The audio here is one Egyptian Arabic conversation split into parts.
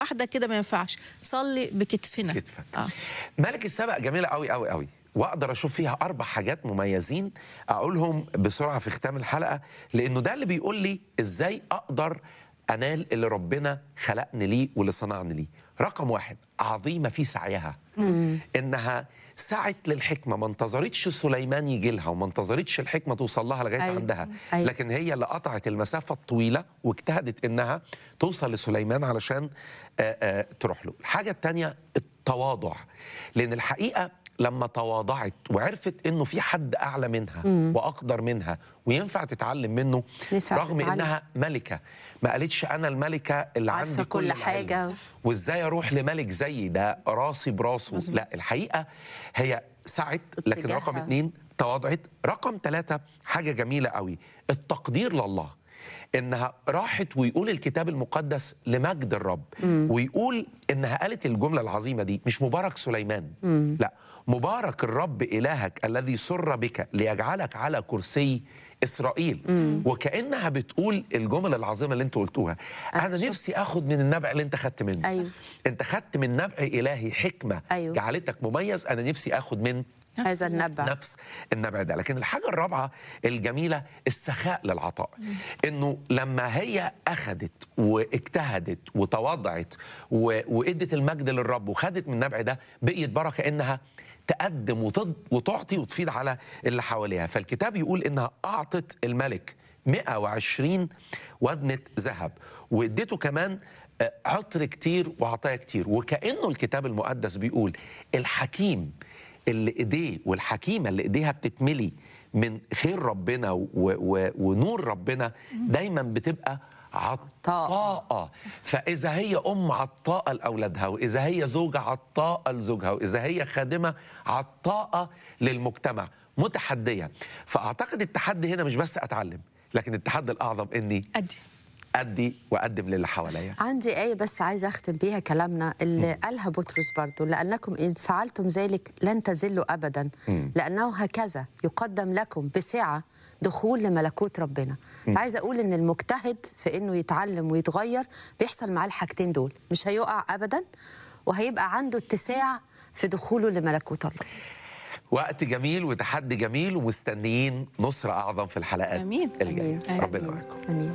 واحده كده ما ينفعش صلي بكتفنا كتفك اه ملك السبق جميله قوي قوي قوي واقدر اشوف فيها اربع حاجات مميزين اقولهم بسرعه في ختام الحلقه لانه ده اللي بيقول لي ازاي اقدر انال اللي ربنا خلقني ليه واللي صنعني ليه رقم واحد عظيمه في سعيها انها سعت للحكمه ما انتظرتش سليمان يجي لها وما انتظرتش الحكمه توصل لها لغايه أيوة. عندها أيوة. لكن هي اللي قطعت المسافه الطويله واجتهدت انها توصل لسليمان علشان آه، آه، تروح له الحاجه الثانيه التواضع لان الحقيقه لما تواضعت وعرفت انه في حد اعلى منها واقدر منها وينفع تتعلم منه ينفع رغم تتعلم. انها ملكه ما قالتش انا الملكه اللي عارفة عندي كل العلم. حاجة. وازاي اروح لملك زيي ده راسي براسه لا الحقيقه هي سعت لكن اتجاهها. رقم اتنين تواضعت رقم ثلاثة حاجة جميلة قوي التقدير لله انها راحت ويقول الكتاب المقدس لمجد الرب ويقول انها قالت الجملة العظيمة دي مش مبارك سليمان لا مبارك الرب إلهك الذي سر بك ليجعلك على كرسي إسرائيل وكأنها بتقول الجمل العظيمة اللي انت قلتوها أنا أنا شفت. نفسي أخد من النبع اللي انت خدت منه أيوة. انت خدت من نبع إلهي حكمة أيوة. جعلتك مميز أنا نفسي أخد من هذا النبع نفس النبع ده لكن الحاجة الرابعة الجميلة السخاء للعطاء انه لما هي اخذت واجتهدت وتواضعت و- وادت المجد للرب وخدت من النبع ده بقيت بركة انها تقدم وتض وتعطي وتفيد على اللي حواليها فالكتاب يقول انها اعطت الملك 120 وزنة ذهب واديته كمان آه، عطر كتير وعطايا كتير وكأنه الكتاب المقدس بيقول الحكيم اللي ايديه والحكيمه اللي ايديها بتتملي من خير ربنا و و ونور ربنا دايما بتبقى عطاءة فإذا هي أم عطاءة لأولادها وإذا هي زوجة عطاءة لزوجها وإذا هي خادمة عطاءة للمجتمع متحدية فأعتقد التحدي هنا مش بس أتعلم لكن التحدي الأعظم إني ادي أدي وأقدم للي حواليا عندي آية بس عايزة أختم بيها كلامنا اللي قالها بطرس برضو لأنكم إذ فعلتم ذلك لن تزلوا أبدا لأنه هكذا يقدم لكم بسعة دخول لملكوت ربنا عايزة أقول إن المجتهد في إنه يتعلم ويتغير بيحصل معاه الحاجتين دول مش هيقع أبدا وهيبقى عنده اتساع في دخوله لملكوت الله وقت جميل وتحدي جميل ومستنيين نصرة أعظم في الحلقات آمين. الجاية آمين. ربنا آمين. معاكم آمين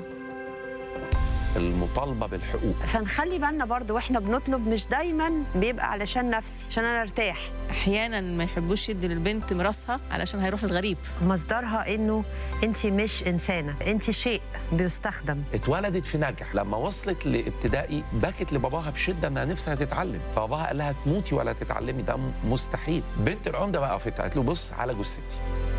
المطالبة بالحقوق فنخلي بالنا برضو واحنا بنطلب مش دايما بيبقى علشان نفسي عشان انا ارتاح احيانا ما يحبوش يدي للبنت ميراثها علشان هيروح الغريب مصدرها انه انت مش انسانه انت شيء بيستخدم اتولدت في نجح لما وصلت لابتدائي بكت لباباها بشده انها نفسها تتعلم فباباها قال لها تموتي ولا تتعلمي ده مستحيل بنت العمده بقى وقفت قالت له بص على جثتي